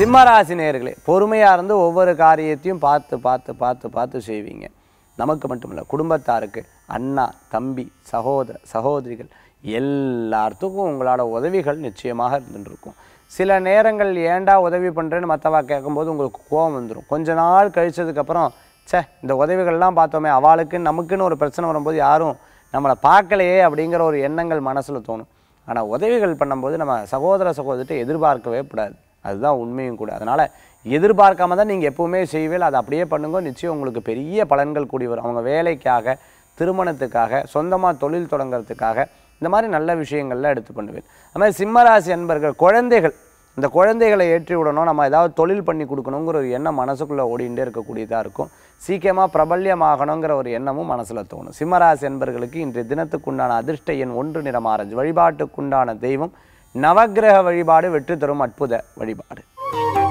சிம்மராசி நேயர்களே பொறுமையாக இருந்து ஒவ்வொரு காரியத்தையும் பார்த்து பார்த்து பார்த்து பார்த்து செய்வீங்க நமக்கு மட்டுமில்லை குடும்பத்தாருக்கு அண்ணா தம்பி சகோதர சகோதரிகள் எல்லாத்துக்கும் உங்களோட உதவிகள் நிச்சயமாக இருந்துருக்கும் சில நேரங்கள் ஏன்டா உதவி பண்ணுறேன்னு மற்றவா கேட்கும்போது உங்களுக்கு கோபம் வந்துடும் கொஞ்ச நாள் கழிச்சதுக்கப்புறம் ச்சே இந்த உதவிகள்லாம் பார்த்தோமே அவளுக்கு நமக்குன்னு ஒரு பிரச்சனை வரும்போது யாரும் நம்மளை பார்க்கலையே அப்படிங்கிற ஒரு எண்ணங்கள் மனசில் தோணும் ஆனால் உதவிகள் பண்ணும்போது நம்ம சகோதர சகோதரிட்ட எதிர்பார்க்கவே கூடாது அதுதான் உண்மையும் கூட அதனால் எதிர்பார்க்காம தான் நீங்கள் எப்பவுமே செய்வீர்கள் அதை அப்படியே பண்ணுங்க நிச்சயம் உங்களுக்கு பெரிய பலன்கள் கூடி வரும் அவங்க வேலைக்காக திருமணத்துக்காக சொந்தமாக தொழில் தொடங்குறதுக்காக இந்த மாதிரி நல்ல விஷயங்கள்லாம் எடுத்து பண்ணுவேன் அது மாதிரி சிம்மராசி அன்பர்கள் குழந்தைகள் இந்த குழந்தைகளை ஏற்றி விடணும் நம்ம ஏதாவது தொழில் பண்ணி கொடுக்கணுங்கிற ஒரு எண்ணம் மனசுக்குள்ளே ஓடிண்டே இருக்கக்கூடியதாக இருக்கும் சீக்கிரமாக பிரபல்யமாகணுங்கிற ஒரு எண்ணமும் மனசில் தோணும் சிம்மராசி என்பர்களுக்கு இன்றைய தினத்துக்குண்டான அதிர்ஷ்ட எண் ஒன்று நிறம் ஆரஞ்சு வழிபாட்டுக்குண்டான தெய்வம் நவக்கிரக வழிபாடு வெற்றி தரும் அற்புத வழிபாடு